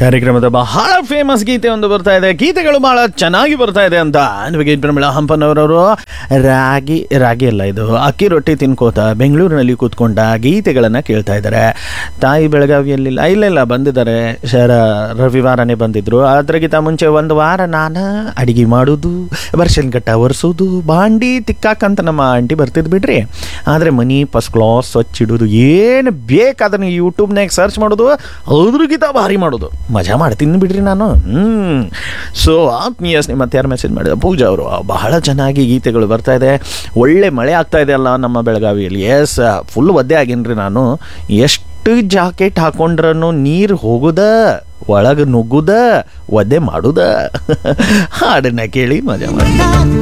ಕಾರ್ಯಕ್ರಮದ ಬಹಳ ಫೇಮಸ್ ಗೀತೆ ಒಂದು ಬರ್ತಾ ಇದೆ ಗೀತೆಗಳು ಬಹಳ ಚೆನ್ನಾಗಿ ಬರ್ತಾ ಇದೆ ಅಂತ ನಿಮಗೆ ಪ್ರಮಿಳಾ ಹಂಪನವರವರು ರಾಗಿ ರಾಗಿ ಅಲ್ಲ ಇದು ಅಕ್ಕಿ ರೊಟ್ಟಿ ತಿನ್ಕೋತ ಬೆಂಗಳೂರಿನಲ್ಲಿ ಕೂತ್ಕೊಂಡ ಗೀತೆಗಳನ್ನು ಕೇಳ್ತಾ ಇದ್ದಾರೆ ತಾಯಿ ಬೆಳಗಾವಿಯಲ್ಲಿ ಇಲ್ಲ ಇಲ್ಲ ಬಂದಿದ್ದಾರೆ ಶರ ರವಿವಾರನೇ ಬಂದಿದ್ರು ಅದ್ರಗಿಂತ ಮುಂಚೆ ಒಂದು ವಾರ ನಾನು ಅಡಿಗೆ ಮಾಡೋದು ವರ್ಷನ್ ಗಟ್ಟ ಒರೆಸೋದು ಬಾಂಡಿ ತಿಕ್ಕಾಕಂತ ನಮ್ಮ ಆಂಟಿ ಬರ್ತಿದ್ ಬಿಡ್ರಿ ಆದರೆ ಮನಿ ಫಸ್ಟ್ ಕ್ಲಾಸ್ ಸ್ವಚ್ಛ ಇಡೋದು ಏನು ಬೇಕು ಅದನ್ನು ಯೂಟ್ಯೂಬ್ನಾಗ ಸರ್ಚ್ ಮಾಡೋದು ಅದ್ರಗಿಂತ ಭಾರಿ ಮಾಡೋದು ಮಜಾ ಮಾಡ್ತೀನಿ ಬಿಡ್ರಿ ನಾನು ಹ್ಞೂ ಸೊ ಆತ್ಮೀಯ ಸ್ನೇಹಿತ ಯಾರು ಮೆಸೇಜ್ ಮಾಡಿದ ಪೂಜಾ ಅವರು ಬಹಳ ಚೆನ್ನಾಗಿ ಗೀತೆಗಳು ಬರ್ತಾ ಇದೆ ಒಳ್ಳೆ ಮಳೆ ಆಗ್ತಾ ಇದೆ ಅಲ್ಲ ನಮ್ಮ ಬೆಳಗಾವಿಯಲ್ಲಿ ಎಸ್ ಫುಲ್ ಒದ್ದೆ ಆಗೇನ್ರಿ ನಾನು ಎಷ್ಟು ಜಾಕೆಟ್ ಹಾಕೊಂಡ್ರೂ ನೀರು ಹೋಗುದ ಒಳಗೆ ನುಗ್ಗುದ ಒದ್ದೆ ಮಾಡುದ ಹಾಡನ್ನ ಕೇಳಿ ಮಜಾ ಮಾಡಿ